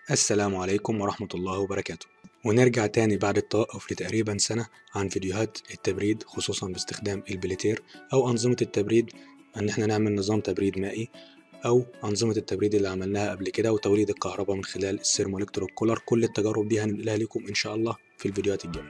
السلام عليكم ورحمة الله وبركاته ونرجع تاني بعد التوقف لتقريبا سنة عن فيديوهات التبريد خصوصا باستخدام البليتير أو أنظمة التبريد إن احنا نعمل نظام تبريد مائي أو أنظمة التبريد اللي عملناها قبل كده وتوليد الكهرباء من خلال السيرمولكتريك كولر كل التجارب دي هننقلها لكم إن شاء الله في الفيديوهات الجاية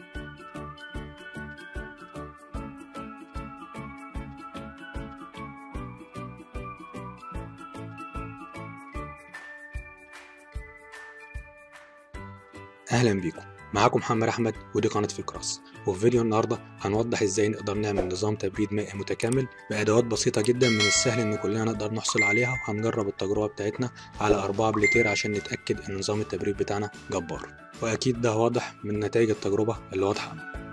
اهلا بيكم معاكم محمد احمد ودي قناه فكراس وفي فيديو النهارده هنوضح ازاي نقدر نعمل نظام تبريد مائي متكامل بادوات بسيطه جدا من السهل ان كلنا نقدر نحصل عليها وهنجرب التجربه بتاعتنا على أربعة بليتير عشان نتاكد ان نظام التبريد بتاعنا جبار واكيد ده واضح من نتائج التجربه اللي واضحه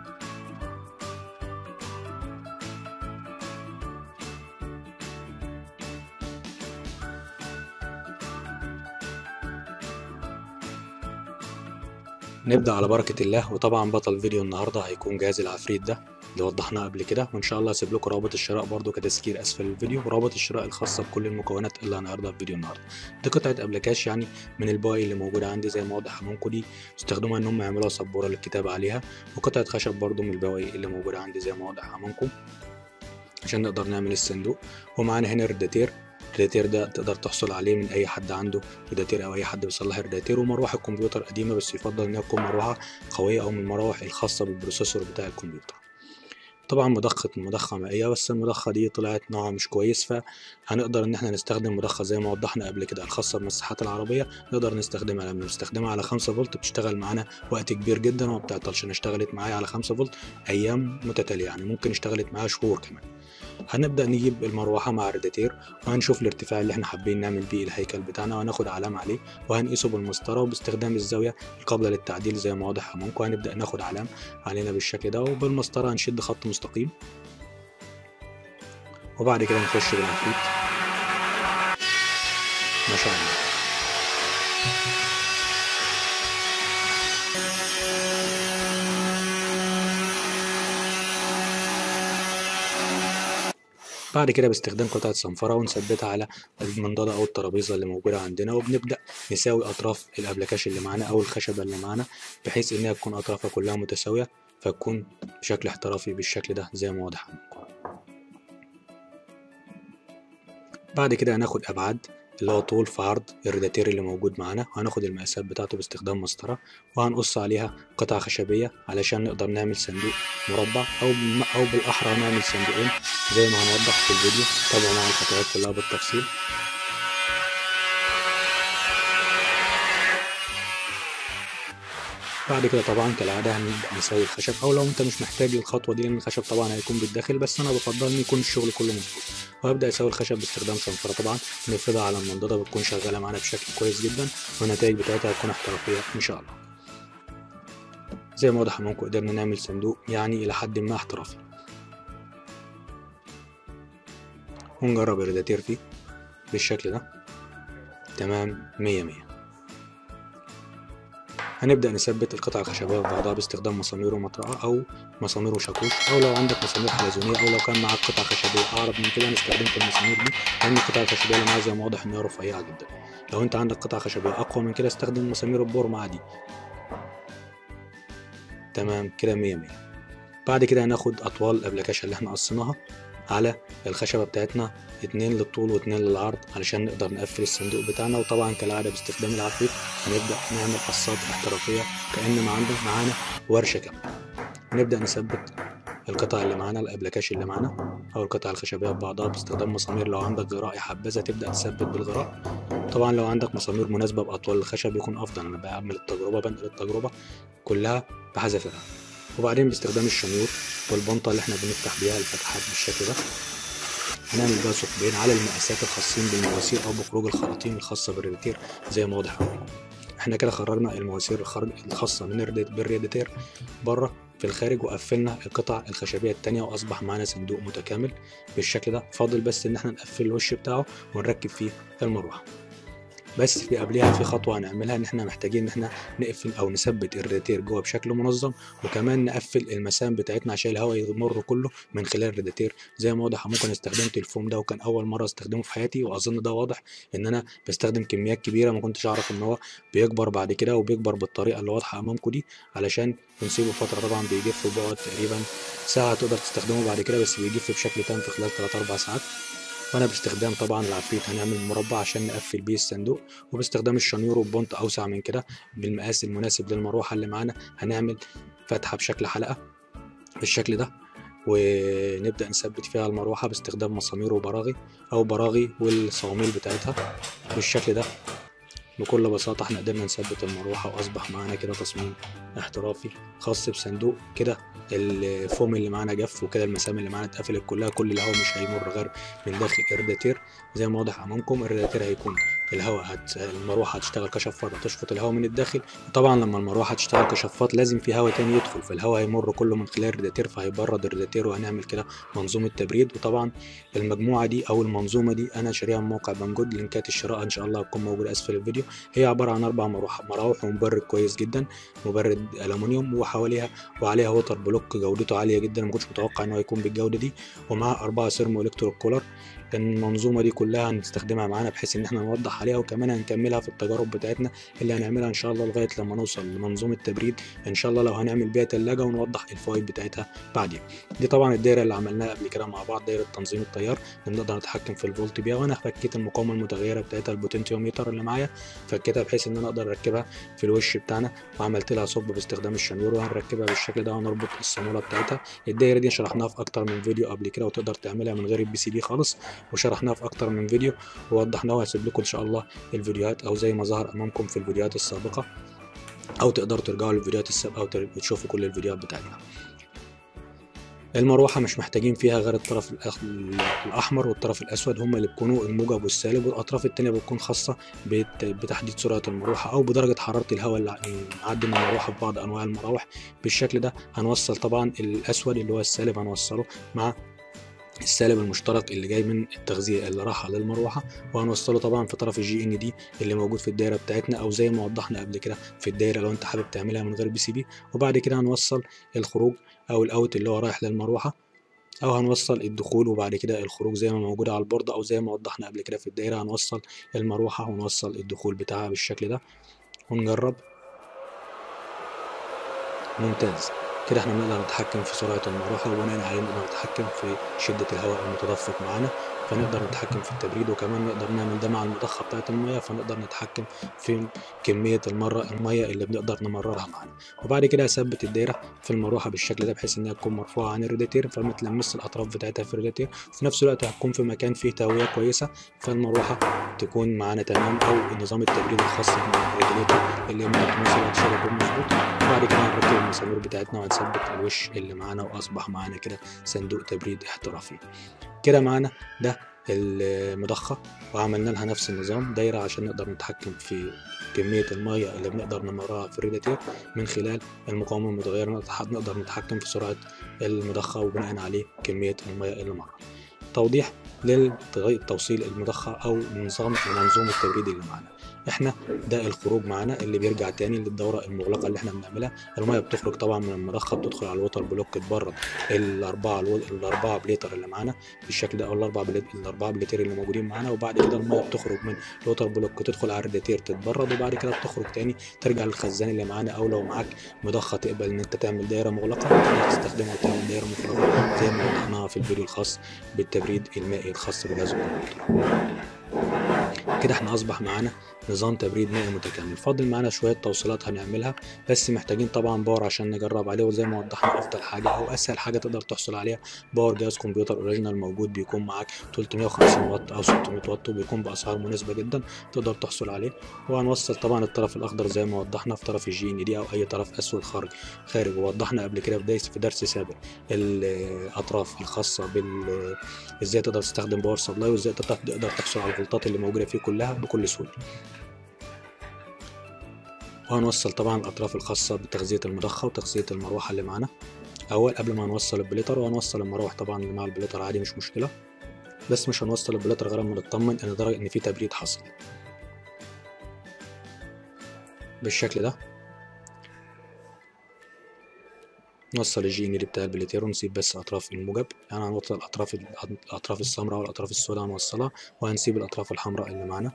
نبدأ على بركة الله وطبعا بطل فيديو النهاردة هيكون جهاز العفريت ده اللي وضحناه قبل كده وإن شاء الله هسيب لكم رابط الشراء برضو كتذكير أسفل الفيديو ورابط الشراء الخاصة بكل المكونات اللي هنعرضها في فيديو النهاردة دي قطعة أبلكاش يعني من البواقي اللي موجودة عندي زي ما واضح أمامكم دي استخدموها إن هم يعملوها سبورة للكتابة عليها وقطعة خشب برضو من البواقي اللي موجودة عندي زي ما واضح أمامكم عشان نقدر نعمل الصندوق ومعانا هنا الريداتير الريداتير ده تقدر تحصل عليه من اي حد عنده ريداتير او اي حد بيصلح الريداتير ومروحه الكمبيوتر قديمه بس يفضل انها تكون مروحه قويه او من المراوح الخاصه بالبروسيسور بتاع الكمبيوتر طبعا مضخة مضخة مائية بس المضخة دي طلعت نوعها مش كويس فهنقدر ان احنا نستخدم مضخة زي ما وضحنا قبل كده الخاصة بمساحات العربية نقدر نستخدمها لما نستخدمها على خمسة فولت بتشتغل معانا وقت كبير جدا وما بتعطلش انا اشتغلت معايا على خمسة فولت ايام متتالية يعني ممكن اشتغلت معايا شهور كمان هنبدأ نجيب المروحة مع الريداتير وهنشوف الارتفاع اللي احنا حابين نعمل بيه الهيكل بتاعنا وهناخد علامة عليه وهنقيسه بالمسطرة وباستخدام الزاوية القابلة للتعديل زي ما واضح أمامكم هنبدأ ناخد علام علينا بالشكل ده وبالمسطرة هنشد خط مستقيم وبعد كده نخش بالعفريت ما شاء الله بعد كده باستخدام قطعة صنفرة ونثبتها على المنضدة أو الترابيزة اللي موجودة عندنا وبنبدأ نساوي أطراف الأبلكاش اللي معانا أو الخشبة اللي معانا بحيث إنها تكون أطرافها كلها متساوية فتكون بشكل احترافي بالشكل ده زي ما واضح عندكم بعد كده هناخد أبعاد اللي هو طول في عرض الريداتير اللي موجود معانا وهناخد المقاسات بتاعته باستخدام مسطرة وهنقص عليها قطع خشبية علشان نقدر نعمل صندوق مربع أو أو بالأحرى نعمل صندوقين زي ما هنوضح في الفيديو تابعوا معايا الخطوات كلها بالتفصيل بعد كده طبعا كالعادة هنبدأ نسوي الخشب أو لو أنت مش محتاج الخطوة دي لأن الخشب طبعا هيكون بالداخل بس أنا بفضل إن يكون الشغل كله مظبوط وهبدأ أسوي الخشب باستخدام صنفرة طبعا نفردها على المنضدة بتكون شغالة معانا بشكل كويس جدا والنتائج بتاعتها هتكون احترافية إن شاء الله زي ما واضح أمامكم قدرنا نعمل صندوق يعني إلى حد ما احترافي ونجرب الريداتير فيه بالشكل ده تمام مية مية هنبدأ نثبت القطع الخشبية في بعضها باستخدام مسامير ومطرقة أو مسامير وشاكوش أو لو عندك مسامير حلزونية أو لو كان معاك قطع خشبية أعرض من كده أنا استخدمت المسامير دي لأن القطع الخشبية اللي معايا زي ما واضح إنها رفيعة جدا لو أنت عندك قطع خشبية أقوى من كده استخدم مسامير البورم عادي تمام كده مية مية بعد كده هناخد أطوال الأبلكاشة اللي احنا قصيناها على الخشبة بتاعتنا اتنين للطول واتنين للعرض علشان نقدر نقفل الصندوق بتاعنا وطبعا كالعادة باستخدام العفريت هنبدأ نعمل قصات احترافية كأن معانا معانا ورشة كاملة هنبدأ نثبت القطع اللي معانا الأبلكاش اللي معانا أو القطع الخشبية ببعضها باستخدام مسامير لو عندك غراء حبذا تبدأ تثبت بالغراء طبعا لو عندك مسامير مناسبة بأطوال الخشب يكون أفضل أنا بعمل التجربة بنقل التجربة كلها بحذافيرها وبعدين باستخدام الشنيور والبنطة اللي احنا بنفتح بيها الفتحات بالشكل ده هنعمل بقى ثقبين على المقاسات الخاصين بالمواسير او بخروج الخراطيم الخاصة بالريداتير زي ما واضح عندكم احنا كده خرجنا المواسير الخارج الخاصة من بالريداتير بره في الخارج وقفلنا القطع الخشبية التانية وأصبح معانا صندوق متكامل بالشكل ده فاضل بس إن احنا نقفل الوش بتاعه ونركب فيه المروحة بس في قبلها في خطوه هنعملها ان احنا محتاجين ان احنا نقفل او نثبت الراديتير جوه بشكل منظم وكمان نقفل المسام بتاعتنا عشان الهواء يمر كله من خلال الراديتير زي ما واضح ممكن استخدمت الفوم ده وكان اول مره استخدمه في حياتي واظن ده واضح ان انا بستخدم كميات كبيره ما كنتش اعرف ان هو بيكبر بعد كده وبيكبر بالطريقه اللي واضحه امامكم دي علشان بنسيبه فتره طبعا بيجف وبيقعد تقريبا ساعه تقدر تستخدمه بعد كده بس بيجف بشكل تام في خلال 3 4 ساعات وانا باستخدام طبعا العفريت هنعمل مربع عشان نقفل بيه الصندوق وباستخدام الشنيور وبونت اوسع من كده بالمقاس المناسب للمروحه اللي معانا هنعمل فتحه بشكل حلقه بالشكل ده ونبدا نثبت فيها المروحه باستخدام مسامير وبراغي او براغي والصواميل بتاعتها بالشكل ده بكل بساطة احنا قدرنا نثبت المروحة وأصبح معانا كده تصميم احترافي خاص بصندوق كده الفوم اللي معانا جف وكده المسام اللي معانا اتقفلت كلها كل الهواء مش هيمر غير من داخل الراديتير زي ما واضح امامكم الراديتير هيكون الهواء هت... المروحه هتشتغل كشفاط هتشفط الهواء من الداخل طبعا لما المروحه تشتغل كشفاط لازم في هواء تاني يدخل فالهواء هيمر كله من خلال الراديتير فهيبرد الراديتير وهنعمل كده منظومه تبريد وطبعا المجموعه دي او المنظومه دي انا شاريها من موقع بنجود لينكات الشراء ان شاء الله هتكون موجوده اسفل الفيديو هي عباره عن اربع مروح مراوح ومبرد كويس جدا مبرد الومنيوم وحواليها وعليها ووتر بلوك جودته عاليه جدا ما كنتش متوقع ان هو يكون بالجوده دي ومعاه اربعه سيرمو الكترو كولر المنظومه دي كلها هنستخدمها معانا بحيث ان احنا نوضح عليها وكمان هنكملها في التجارب بتاعتنا اللي هنعملها ان شاء الله لغايه لما نوصل لمنظومه تبريد ان شاء الله لو هنعمل بيها تلاجة ونوضح الفوائد بتاعتها بعدين دي طبعا الدايره اللي عملناها قبل كده مع بعض دايره تنظيم التيار اللي بنقدر نتحكم في الفولت بيها وانا فكيت المقاومه المتغيره بتاعتها البوتنتيوميتر اللي معايا فكيتها بحيث ان انا اقدر اركبها في الوش بتاعنا وعملت لها صب باستخدام الشنيور وهنركبها بالشكل ده ونربط الصاموله بتاعتها الدايره دي شرحناها في اكتر من فيديو قبل كده وتقدر تعملها من غير البي سي بي خالص وشرحناها في اكتر من فيديو ووضحناه وهسيب لكم ان شاء الله الفيديوهات او زي ما ظهر امامكم في الفيديوهات السابقه او تقدروا ترجعوا للفيديوهات السابقه وتشوفوا كل الفيديوهات بتاعتنا المروحة مش محتاجين فيها غير الطرف الأحمر والطرف الأسود هما اللي بيكونوا الموجب والسالب والأطراف التانية بتكون خاصة بتحديد سرعة المروحة أو بدرجة حرارة الهواء اللي معدي من المروحة في بعض أنواع المراوح بالشكل ده هنوصل طبعا الأسود اللي هو السالب هنوصله مع السالب المشترك اللي جاي من التغذية اللي راح للمروحة وهنوصله طبعا في طرف الجي ان دي اللي موجود في الدايرة بتاعتنا او زي ما وضحنا قبل كده في الدايرة لو انت حابب تعملها من غير بي سي بي وبعد كده هنوصل الخروج او الاوت اللي هو رايح للمروحة او هنوصل الدخول وبعد كده الخروج زي ما موجود على البوردة او زي ما وضحنا قبل كده في الدايرة هنوصل المروحة ونوصل الدخول بتاعها بالشكل ده ونجرب ممتاز كده احنا بنقدر نتحكم في سرعة المروحة وبناء عليه نقدر نتحكم في شدة الهواء المتدفق معانا فنقدر نتحكم في التبريد وكمان نقدر نعمل ده مع المضخة بتاعة المية فنقدر نتحكم في كمية المرة المية اللي بنقدر نمررها معانا وبعد كده اثبت الدايرة في المروحة بالشكل ده بحيث انها تكون مرفوعة عن الراديتير فما تلمس الاطراف بتاعتها في الراديتير وفي نفس الوقت هتكون في مكان فيه تهوية كويسة فالمروحة تكون معانا تمام او نظام التبريد الخاص بالريجليتور اللي ممكن مثلا شغل يكون مظبوط وبعد كده هنركب المسامير بتاعتنا وهنثبت الوش اللي معانا واصبح معانا كده صندوق تبريد احترافي كده معانا ده المضخة وعملنا لها نفس النظام دايرة عشان نقدر نتحكم في كمية المية اللي بنقدر نمرها في الريداتير من خلال المقاومة المتغيرة نقدر نتحكم في سرعة المضخة وبناء عليه كمية المية اللي مرة توضيح لتوصيل المضخة أو نظام منظومة التبريد اللي معانا احنا ده الخروج معانا اللي بيرجع تاني للدوره المغلقه اللي احنا بنعملها الميه بتخرج طبعا من المضخه بتدخل على الوتر بلوك تبرد الاربعه الاربعه بليتر اللي معانا بالشكل ده او الاربعه الاربعه بليتر اللي موجودين معانا وبعد كده الميه بتخرج من الوتر بلوك تدخل على الراديتير تتبرد وبعد كده بتخرج تاني ترجع للخزان اللي معانا او لو معاك مضخه تقبل ان انت تعمل دايره مغلقه تقدر تستخدمها وتعمل دايره مفرغه زي ما وضحناها في الفيديو الخاص بالتبريد المائي الخاص بجهاز الكمبيوتر كده احنا اصبح معانا نظام تبريد مائي متكامل فاضل معانا شويه توصيلات هنعملها بس محتاجين طبعا باور عشان نجرب عليه وزي ما وضحنا افضل حاجه او اسهل حاجه تقدر تحصل عليها باور جهاز كمبيوتر اوريجينال موجود بيكون معاك 350 واط او 600 واط وبيكون باسعار مناسبه جدا تقدر تحصل عليه وهنوصل طبعا الطرف الاخضر زي ما وضحنا في طرف الجي ان دي او اي طرف اسود خارج خارج ووضحنا قبل كده في في درس سابق الاطراف الخاصه بال ازاي تقدر تستخدم باور سبلاي وازاي تقدر تحصل على الفولتات اللي موجوده فيه كلها بكل سهوله وهنوصل طبعا الأطراف الخاصة بتغذية المضخة وتغذية المروحة اللي معانا أول قبل ما نوصل البليتر وهنوصل المراوح طبعا اللي مع البليتر عادي مش مشكلة بس مش هنوصل البليتر غير ما نطمن إن درجة إن في تبريد حصل بالشكل ده نوصل الجي ان دي بتاع البليتير ونسيب بس اطراف الموجب يعني هنوصل الاطراف الاطراف السمراء والاطراف السوداء هنوصلها وهنسيب الاطراف الحمراء اللي معانا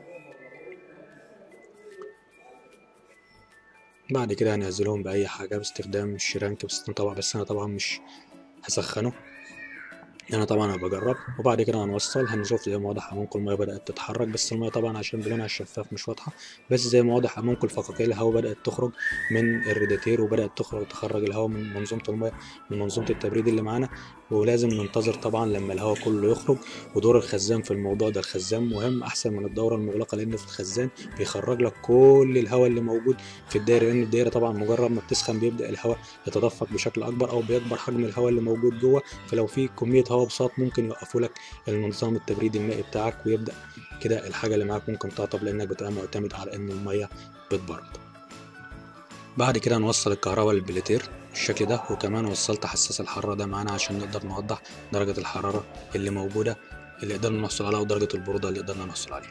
بعد كده هنعزلهم باي حاجه باستخدام الشرانك بس طبعا بس انا طبعا مش هسخنه انا طبعا بجرب وبعد كده هنوصل هنشوف زي ما واضح امامكم الميه بدات تتحرك بس الميه طبعا عشان بلونها الشفاف مش واضحه بس زي ما واضح امامكم الفقاقيع الهواء بدات تخرج من الريداتير وبدات تخرج تخرج الهواء من منظومه الميه من منظومه التبريد اللي معانا ولازم ننتظر طبعا لما الهواء كله يخرج ودور الخزان في الموضوع ده الخزان مهم احسن من الدوره المغلقه لان في الخزان بيخرج لك كل الهواء اللي موجود في الدايره لان الدايره طبعا مجرد ما بتسخن بيبدا الهواء يتدفق بشكل اكبر او بيكبر حجم الهواء اللي موجود جوه فلو في كميه هواء بساط ممكن يوقفوا لك النظام التبريدي المائي بتاعك ويبدا كده الحاجه اللي معاك ممكن تعطب لانك بتبقى معتمد على ان الميه بتبرد بعد كده نوصل الكهرباء للبليتير بالشكل ده وكمان وصلت حساس الحرارة ده معانا عشان نقدر نوضح درجة الحرارة اللي موجودة اللي قدرنا نحصل عليها ودرجة البرودة اللي قدرنا نحصل عليها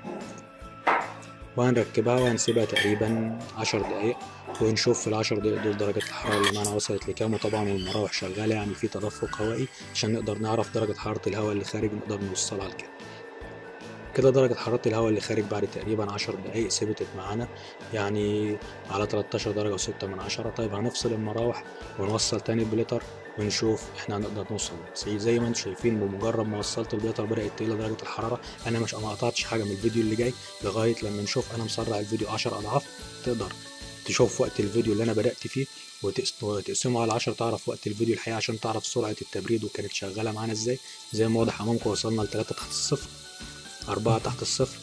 وهنركبها وهنسيبها تقريبا عشر دقايق ونشوف في العشر دقايق دول درجة الحرارة اللي معانا وصلت لكام وطبعا والمراوح شغالة يعني في تدفق هوائي عشان نقدر نعرف درجة حرارة الهواء اللي خارج نقدر نوصلها لكام كده درجة حرارة الهواء اللي خارج بعد تقريبا عشر دقايق ثبتت معانا يعني على 13 درجة وستة من عشرة طيب هنفصل المراوح ونوصل تاني البليتر ونشوف احنا هنقدر نوصل زي, زي ما انتم شايفين بمجرد ما وصلت البليتر بدأت تقل درجة الحرارة انا مش ما قطعتش حاجة من الفيديو اللي جاي لغاية لما نشوف انا مسرع الفيديو 10 اضعاف تقدر تشوف وقت الفيديو اللي انا بدأت فيه وتقسمه على 10 تعرف وقت الفيديو الحقيقة عشان تعرف سرعة التبريد وكانت شغالة معانا ازاي زي ما واضح امامكم وصلنا لتلاتة تحت الصفر أربعة تحت الصفر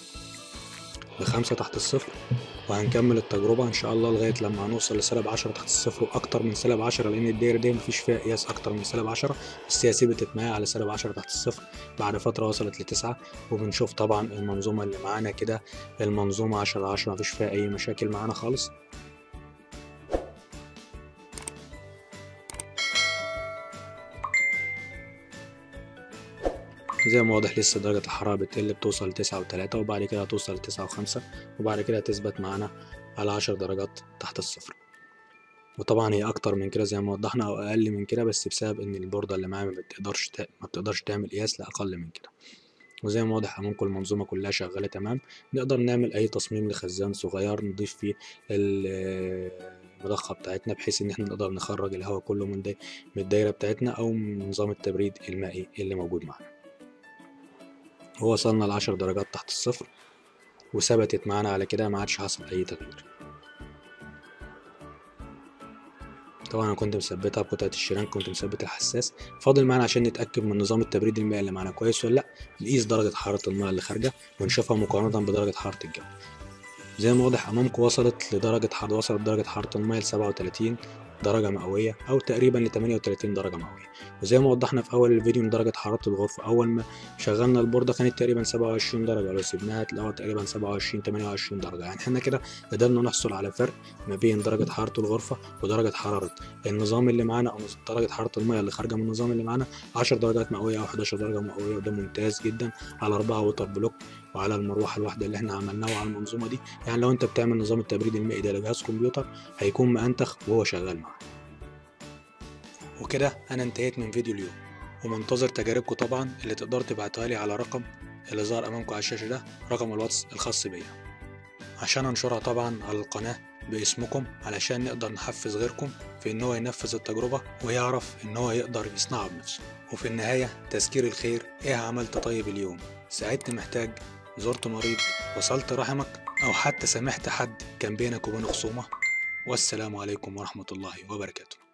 لخمسة تحت الصفر وهنكمل التجربة إن شاء الله لغاية لما هنوصل لسالب عشرة تحت الصفر وأكتر من سالب عشرة لأن الدايرة دي مفيش فيها قياس أكتر من سالب عشرة بس هي ثبتت معايا على سالب عشرة تحت الصفر بعد فترة وصلت لتسعة وبنشوف طبعا المنظومة اللي معانا كده المنظومة عشرة عشرة مفيش فيها أي مشاكل معانا خالص زي ما واضح لسه درجة الحرارة بتقل بتوصل لتسعة وتلاتة وبعد كده هتوصل لتسعة وخمسة وبعد كده هتثبت معانا على عشر درجات تحت الصفر وطبعا هي أكتر من كده زي ما وضحنا أو أقل من كده بس بسبب إن البوردة اللي معايا ما بتقدرش ما بتقدرش تعمل قياس لأقل من كده وزي ما واضح أمامكم المنظومة كلها شغالة تمام نقدر نعمل أي تصميم لخزان صغير نضيف فيه المضخة بتاعتنا بحيث إن احنا نقدر نخرج الهواء كله من, دي من الدايرة بتاعتنا أو من نظام التبريد المائي اللي موجود معانا ووصلنا لعشر درجات تحت الصفر وثبتت معانا على كده ما عادش حصل أي تغيير طبعا انا كنت مثبتها بقطعه الشرنك كنت مثبت الحساس فاضل معانا عشان نتاكد من نظام التبريد المائي اللي معانا كويس ولا لا نقيس درجه حراره الماء اللي خارجه ونشوفها مقارنه بدرجه حراره الجو زي ما واضح امامكم وصلت لدرجه حراره وصلت درجه حراره الماء ل 37 درجة مئوية أو تقريبا ل 38 درجة مئوية وزي ما وضحنا في أول الفيديو إن درجة حرارة الغرفة أول ما شغلنا البوردة كانت تقريبا 27 درجة لو سيبناها تلاقوها تقريبا 27 28 درجة يعني احنا كده قدرنا نحصل على فرق ما بين درجة حرارة الغرفة ودرجة حرارة النظام اللي معانا أو درجة حرارة المية اللي خارجة من النظام اللي معانا 10 درجات مئوية أو 11 درجة مئوية وده ممتاز جدا على 4 ووتر بلوك وعلى المروحة الواحدة اللي احنا عملناها وعلى المنظومة دي يعني لو انت بتعمل نظام التبريد المائي ده لجهاز كمبيوتر هيكون مأنتخ وهو شغال معاك وكده انا انتهيت من فيديو اليوم ومنتظر تجاربكم طبعا اللي تقدروا تبعتوها لي على رقم اللي ظهر امامكم على الشاشه ده رقم الواتس الخاص بيا عشان انشرها طبعا على القناه باسمكم علشان نقدر نحفز غيركم في ان هو ينفذ التجربه ويعرف ان هو يقدر يصنعها بنفسه وفي النهايه تذكير الخير ايه عملت طيب اليوم ساعدت محتاج زرت مريض وصلت رحمك او حتى سامحت حد كان بينك وبينه خصومه والسلام عليكم ورحمه الله وبركاته